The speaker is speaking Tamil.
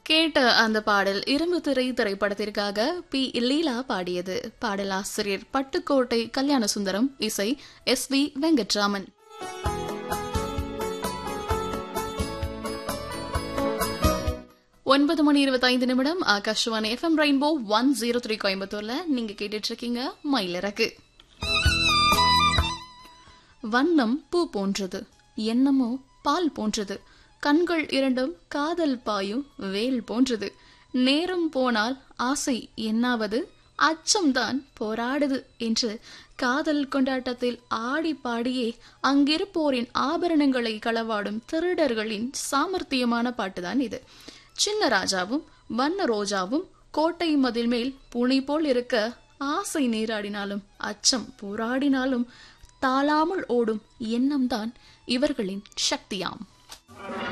கேட்ட அந்த பாடல் இரும்பு திரை திரைப்படத்திற்காக பி லீலா பாடியது பாடலாசிரியர் பட்டுக்கோட்டை கல்யாண சுந்தரம் இசை எஸ் வி வெங்கட்ராமன் ஒன்பது மணி இருபத்தைந்து நிமிடம் Akashvani FM rainbow one zero three கோயம்புத்தூர்ல நீங்க கேட்டுட்டு இருக்கீங்க மயிலிறக்கு வண்ணம் பூ போன்றது எண்ணமோ பால் போன்றது கண்கள் இரண்டும் காதல் பாயும் வேல் போன்றது நேரம் போனால் ஆசை என்னாவது அச்சம்தான் போராடுது என்று காதல் கொண்டாட்டத்தில் ஆடி பாடியே அங்கிருப்போரின் ஆபரணங்களை களவாடும் திருடர்களின் சாமர்த்தியமான பாட்டுதான் இது சின்ன ராஜாவும் வண்ண ரோஜாவும் கோட்டை மதில் மேல் புனை போல் இருக்க ஆசை நீராடினாலும் அச்சம் போராடினாலும் தாளாமல் ஓடும் எண்ணம்தான் இவர்களின் சக்தியாம்